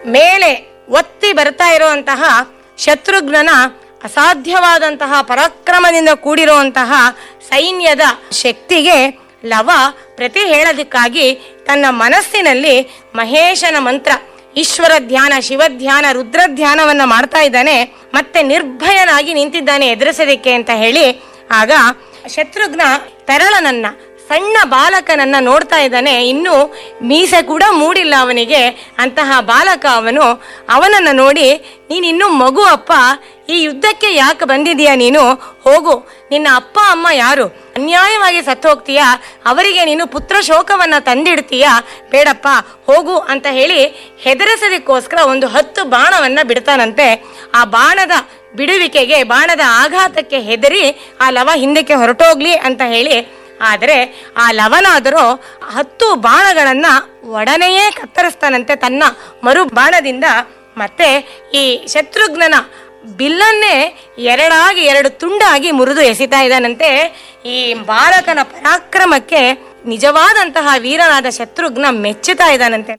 ಮೇಲೆ ಒತ್ತಿ ಬರ್ತಾ ಇರುವಂತಹ ಶತ್ರುಘ್ನನ ಅಸಾಧ್ಯವಾದಂತಹ ಪರಾಕ್ರಮದಿಂದ ಕೂಡಿರುವಂತಹ ಸೈನ್ಯದ ಶಕ್ತಿಗೆ ಲವ ಪ್ರತಿ ಹೇಳೋದಕ್ಕಾಗಿ ತನ್ನ ಮನಸ್ಸಿನಲ್ಲಿ ಮಹೇಶನ ಮಂತ್ರ ಈಶ್ವರ ಧ್ಯಾನ ಶಿವಧ್ಯಾನ ರುದ್ರ ಧ್ಯಾನವನ್ನ ಮಾಡ್ತಾ ಇದ್ದಾನೆ ಮತ್ತೆ ನಿರ್ಭಯನಾಗಿ ನಿಂತಿದ್ದಾನೆ ಎದುರಿಸೋದಕ್ಕೆ ಅಂತ ಹೇಳಿ ಆಗ ಶತ್ರುಘ್ನ ತರಳನನ್ನ ಸಣ್ಣ ಬಾಲಕನನ್ನ ನೋಡ್ತಾ ಇದ್ದಾನೆ ಇನ್ನು ಮೀಸೆ ಕೂಡ ಮೂಡಿಲ್ಲ ಅವನಿಗೆ ಅಂತಹ ಬಾಲಕ ಅವನು ಅವನನ್ನ ನೋಡಿ ನೀನ್ ಇನ್ನು ಮಗು ಅಪ್ಪ ಈ ಯುದ್ಧಕ್ಕೆ ಯಾಕೆ ಬಂದಿದೀಯ ನೀನು ಹೋಗು ನಿನ್ನ ಅಪ್ಪ ಅಮ್ಮ ಯಾರು ಅನ್ಯಾಯವಾಗಿ ಸತ್ತು ಹೋಗ್ತೀಯಾ ಅವರಿಗೆ ನೀನು ಪುತ್ರ ಶೋಕವನ್ನ ತಂದಿಡ್ತೀಯಾ ಬೇಡಪ್ಪ ಹೋಗು ಅಂತ ಹೇಳಿ ಹೆದರಿಸೋದಕ್ಕೋಸ್ಕರ ಒಂದು ಹತ್ತು ಬಾಣವನ್ನ ಬಿಡ್ತಾನಂತೆ ಆ ಬಾಣದ ಬಿಡುವಿಕೆಗೆ ಬಾಣದ ಆಘಾತಕ್ಕೆ ಹೆದರಿ ಆ ಲವ ಹಿಂದಕ್ಕೆ ಹೊರಟೋಗ್ಲಿ ಅಂತ ಹೇಳಿ ಆದರೆ ಆ ಲವನಾದರೂ ಹತ್ತು ಬಾಣಗಳನ್ನ ಒಡನೆಯೇ ಕತ್ತರಿಸ್ತಾನಂತೆ ತನ್ನ ಮರು ಬಾಣದಿಂದ ಮತ್ತೆ ಈ ಶತ್ರುಘ್ನನ ಬಿಲ್ಲನ್ನೇ ಎರಡಾಗಿ ಎರಡು ತುಂಡಾಗಿ ಮುರಿದು ಎಸಿತಾ ಇದ್ದಾನಂತೆ ಈ ಬಾಲಕನ ಪರಾಕ್ರಮಕ್ಕೆ ನಿಜವಾದಂತಹ ವೀರನಾದ ಶತ್ರುಘ್ನ ಮೆಚ್ಚುತ್ತಾ ಇದ್ದಾನಂತೆ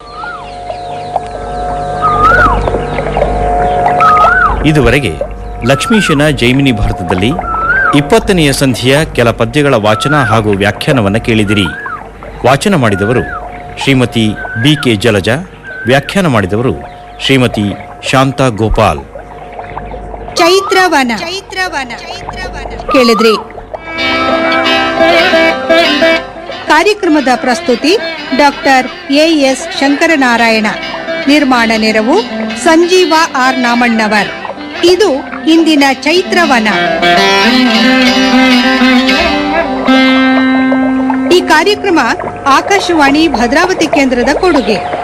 ಇದುವರೆಗೆ ಲಕ್ಷ್ಮೀಶನ ಜೈಮಿನಿ ಭಾರತದಲ್ಲಿ ಇಪ್ಪತ್ತನೆಯ ಸಂಧಿಯ ಕೆಲ ಪದ್ಯಗಳ ವಾಚನ ಹಾಗೂ ವ್ಯಾಖ್ಯಾನವನ್ನು ಕೇಳಿದಿರಿ ವಾಚನ ಮಾಡಿದವರು ಶ್ರೀಮತಿ ಬಿ ಕೆ ಜಲಜ ವ್ಯಾಖ್ಯಾನ ಮಾಡಿದವರು ಶ್ರೀಮತಿ ಶಾಂತಾ ಗೋಪಾಲ್ ಚೈತ್ರವನ ಚೈತ್ರವನ ಕೇಳಿದ್ರಿ ಕಾರ್ಯಕ್ರಮದ ಪ್ರಸ್ತುತಿ ಡಾಕ್ಟರ್ ಎ ಎಸ್ ಶಂಕರನಾರಾಯಣ ನಿರ್ಮಾಣ ನೆರವು ಸಂಜೀವ ಆರ್ ನಾಮಣ್ಣವರ್ ಇದು ಇಂದಿನ ಚೈತ್ರವನ ಈ ಕಾರ್ಯಕ್ರಮ ಆಕಾಶವಾಣಿ ಭದ್ರಾವತಿ ಕೇಂದ್ರದ ಕೊಡುಗೆ